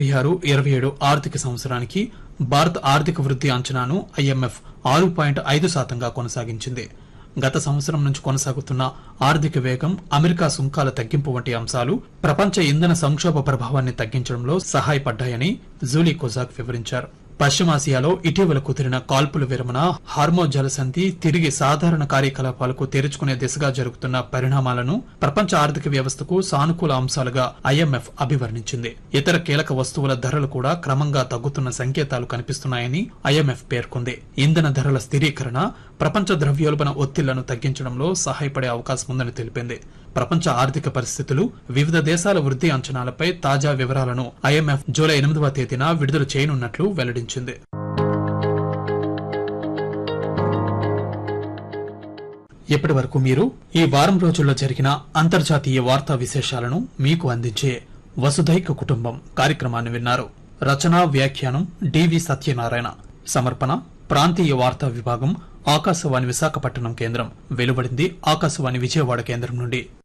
ఆరు ఇరవై ఏడు ఆర్థిక సంవత్సరానికి భారత్ ఆర్థిక వృద్ధి అంచనాను ఐఎంఎఫ్ ఆరు పాయింట్ ఐదు శాతంగా కొనసాగించింది గత సంవత్సరం నుంచి కొనసాగుతున్న ఆర్థిక వేగం అమెరికా సుంకాల తగ్గింపు వంటి అంశాలు ప్రపంచ ఇంధన సంక్షోభ ప్రభావాన్ని తగ్గించడంలో సహాయపడ్డాయని జూలీ కొజాక్ వివరించారు పశ్చిమాసియాలో ఇటీవల కుదిరిన కాల్పుల విరమణ హార్మో జలసంధి తిరిగి సాధారణ కార్యకలాపాలకు తెరుచుకునే దిశగా జరుగుతున్న పరిణామాలను ప్రపంచ ఆర్థిక వ్యవస్థకు సానుకూల అంశాలుగా ఐఎంఎఫ్ అభివర్ణించింది ఇతర కీలక వస్తువుల ధరలు కూడా క్రమంగా తగ్గుతున్న సంకేతాలు కనిపిస్తున్నాయని ఐఎంఎఫ్ పేర్కొంది ఇంధన ధరల స్థిరీకరణ ప్రపంచ ద్రవ్యోల్బణ ఒత్తిళ్లను తగ్గించడంలో సహాయపడే అవకాశం ఉందని తెలిపింది ప్రపంచ ఆర్థిక పరిస్థితులు వివిధ దేశాల వృద్ధి అంచనాలపై తాజా వివరాలను ఐఎంఎఫ్ జూలై ఎనిమిదవ తేదీన విడుదల చేయనున్నట్లు వెల్లడించింది ఇప్పటి వరకు మీరు ఈ వారం రోజుల్లో జరిగిన అంతర్జాతీయ వార్తా విశేషాలను మీకు అందించే వసుధైక కుటుంబం కార్యక్రమాన్ని విన్నారు రచనా వ్యాఖ్యానం డివి సత్యనారాయణ సమర్పణ ప్రాంతీయ వార్తా విభాగం ఆకాశవాణి విశాఖపట్నం కేంద్రం వెలువడింది ఆకాశవాణి విజయవాడ కేంద్రం నుండి